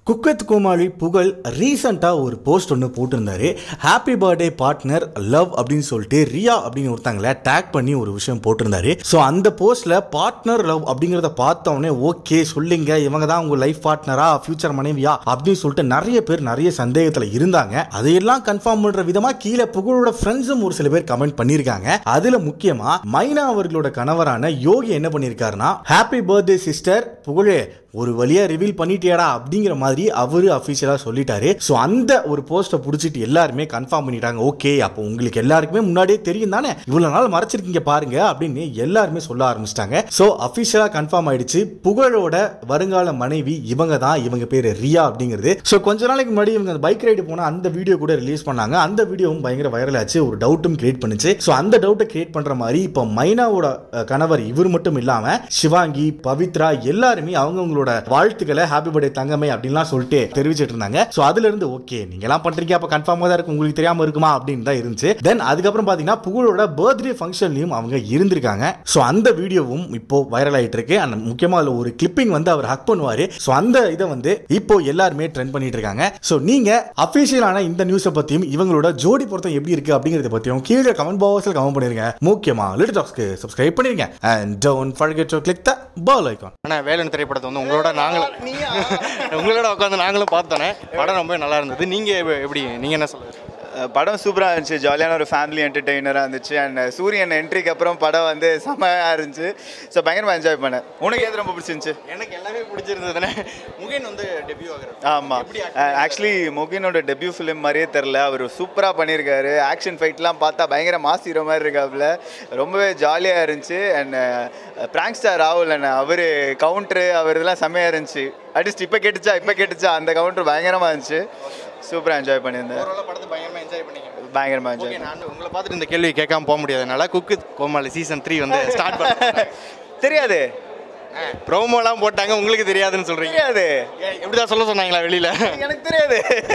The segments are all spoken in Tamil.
குக் வித் கோமாளி புகழ் ரீசெண்டாக ஒரு போஸ்ட் ஒன்று போட்டிருந்தாரு ஹாப்பி பர்த்டே பார்ட்னர் லவ் அப்படின்னு சொல்லிட்டு ரியா அப்படின்னு ஒருத்தங்கள டேக் பண்ணி ஒரு விஷயம் போட்டிருந்தாரு ஸோ அந்த போஸ்ட்ல பார்ட்னர் லவ் அப்படிங்கிறத பார்த்த உடனே ஓகே சொல்லுங்க இவங்க தான் உங்க லைஃப் பார்ட்னரா ஃபியூச்சர் மனைவியா அப்படின்னு சொல்லிட்டு நிறைய பேர் நிறைய சந்தேகத்தில் இருந்தாங்க அதையெல்லாம் கன்ஃபார்ம் பண்ற விதமா கீழே புகழோட ஃப்ரெண்ட்ஸும் ஒரு சில பேர் கமெண்ட் பண்ணியிருக்காங்க அதுல முக்கியமா மைனா அவர்களோட கணவரான யோகி என்ன பண்ணியிருக்காருன்னா ஹாப்பி பர்த்டே சிஸ்டர் புகழே ஒரு வழியா ரிவீல் பண்ணிட்டியாடா அப்படிங்கிற மாதிரி அவரு அஃபிஷியலா சொல்லிட்டாரு ஸோ அந்த ஒரு போஸ்ட்டை பிடிச்சிட்டு எல்லாருமே கன்ஃபார்ம் பண்ணிட்டாங்க ஓகே அப்போ உங்களுக்கு எல்லாருக்குமே முன்னாடியே தெரியும் தானே இவ்வளவு நாள் மறைச்சிருக்கீங்க பாருங்க அப்படின்னு எல்லாருமே சொல்ல ஆரம்பிச்சிட்டாங்க ஸோ அஃபிஷியலா கன்ஃபார்ம் ஆயிடுச்சு புகழோட வருங்கால மனைவி இவங்க தான் இவங்க பேரு ரியா அப்படிங்கிறது ஸோ கொஞ்ச நாளைக்கு முன்னாடி இவங்க பைக் ரைடு போன அந்த வீடியோ கூட ரிலீஸ் பண்ணாங்க அந்த வீடியோவும் பயங்கர வைரல் ஆச்சு ஒரு டவுட்டும் கிரியேட் பண்ணுச்சு ஸோ அந்த டவுட்டை கிரியேட் பண்ற மாதிரி இப்போ மைனாவோட அஹ், கணவர் இவர் மட்டும் இல்லாம சிவாங்கி பவித்ரா எல்லாருமே அவங்கவங்களோட வாழ்த்துக்களை ஹாப்பி பர்த்டே தங்கமே அப்படின்லாம் சொல்லிட்டு தெரிவிச்சிட்டு இருந்தாங்க ஸோ அதுல இருந்து ஓகே நீங்க எல்லாம் பண்றீங்க அப்ப கன்ஃபார்மா தான் இருக்கு உங்களுக்கு தெரியாம இருக்குமா அப்படின்னு தான் இருந்துச்சு தென் அதுக்கப்புறம் பாத்தீங்கன்னா புகழோட பர்த்டே ஃபங்க்ஷன்லயும் அவங்க இருந்திருக்காங்க ஸோ அந்த வீடியோவும் இப்போ வைரல் ஆயிட்டு இருக்கு அண்ட் முக்கியமா அதுல ஒரு கிளிப்பிங் வந்து அவர் ஹக் பண்ணுவாரு ஸோ அந்த இதை வந்து இப்போ எல்லாருமே ட்ரெண்ட் பண்ணிட்டு இருக்காங்க ஸோ நீங்க அபிஷியலான இந்த நியூஸை பத்தியும் இவங்களோட ஜோடி பொருத்தம் எப்படி இருக்கு அப்படிங்கறத பத்தியும் கீழே கமெண்ட் பாக்ஸ்ல கமெண்ட் பண்ணிருங்க முக்கியமா லிட்டில் டாக்ஸ்க்கு சப்ஸ்கிரைப் பண்ணிருங்க and don't forget to click the bell icon ஆனால் வேலன் திரைப்படத்தை வந்து உங்களோட நாங்களும் உங்களோட உட்காந்து நாங்களும் பார்த்தோன்னே படம் ரொம்ப நல்லா இருந்தது நீங்கள் எப்படி நீங்கள் என்ன சொல்லுங்கள் அஹ் படம் சூப்பராக இருந்துச்சு ஜாலியான ஒரு ஃபேமிலி என்டர்டெய்னராக இருந்துச்சு அண்ட் சூரியன் என்ட்ரிக்கு அப்புறம் படம் வந்து செம்மையாக இருந்துச்சு ஸோ பயங்கரமாக என்ஜாய் பண்ணேன் உனக்கு எது ரொம்ப பிடிச்சிருந்துச்சு எனக்கு எல்லாமே பிடிச்சிருந்ததுனே முகேன் வந்து டெபியூ ஆகுறது ஆமாம் ஆக்சுவலி முகினோட டெபியூ ஃபிலிம் மாதிரியே தெரில அவர் சூப்பராக பண்ணியிருக்காரு ஆக்ஷன் ஃபைட்லாம் பார்த்தா பயங்கர மாஸ் ஹீரோ மாதிரி இருக்காப்புல ரொம்பவே ஜாலியாக இருந்துச்சு அண்ட் பிராங்க் ஸ்டார் ராகுல் அண்ணன் அவர் கவுண்ட்ரு அவர் இதெல்லாம் செம்மையாக இருந்துச்சு அட்லீஸ்ட் இப்போ கேட்டுச்சா இப்போ கேட்டுச்சா அந்த கவுண்டர் பயங்கரமாக இருந்துச்சு சூப்பராக என்ஜாய் பண்ணியிருந்தேன் ஓரளவு படத்தை பயங்கரமாக என்ஜாய் பண்ணீங்க பயங்கரமாக என்ஜாய் ஓகே நான் உங்களை பார்த்துட்டு இந்த கேள்வி கேட்காம போக முடியாதனால குக்கு கோமாளி சீசன் த்ரீ வந்து ஸ்டார்ட் பண்ண தெரியாது ப்ரோமோலாம் போட்டாங்க உங்களுக்கு தெரியாதுன்னு சொல்கிறீங்க தெரியாது எப்படி தான் சொல்ல சொன்னாங்களா வெளியில் எனக்கு தெரியாது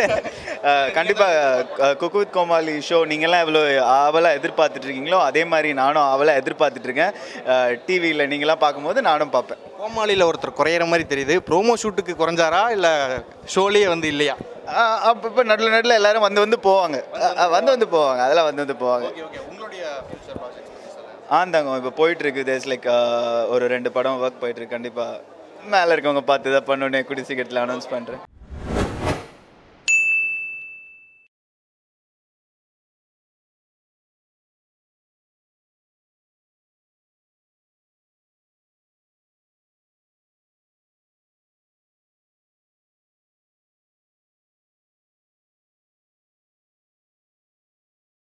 கண்டிப்பாக குக்கு வித் கோமாளி ஷோ நீங்கள்லாம் எவ்வளோ ஆவலாக எதிர்பார்த்துட்டு இருக்கீங்களோ அதே மாதிரி நானும் ஆவலாக எதிர்பார்த்துட்டு இருக்கேன் டிவியில் நீங்களாம் பார்க்கும்போது நானும் பார்ப்பேன் கோமாளியில் ஒருத்தர் குறையிற மாதிரி தெரியுது ப்ரோமோ ஷூட்டுக்கு குறைஞ்சாரா இல்லை ஷோலேயே வந்து இல்லையா அப்பப்போ நடுவில் நடுவில் எல்லாரும் வந்து வந்து போவாங்க அஹ், அஹ், வந்து வந்து போவாங்க அதெல்லாம் வந்து வந்து போவாங்க ஓகே ஓகே உங்களுடைய ஃபியூச்சர் ப்ராஜெக்ட் ஆந்தாங்க இப்போ போயிட்டு இருக்கு தேஸ் லைக் ஒரு ரெண்டு படம் ஒர்க் போயிட்டு இருக்கு கண்டிப்பாக மேலே இருக்கவங்க பார்த்து தான் பண்ணோன்னே குடி சீக்கிரத்தில் அனௌன்ஸ் பண்ணுறேன்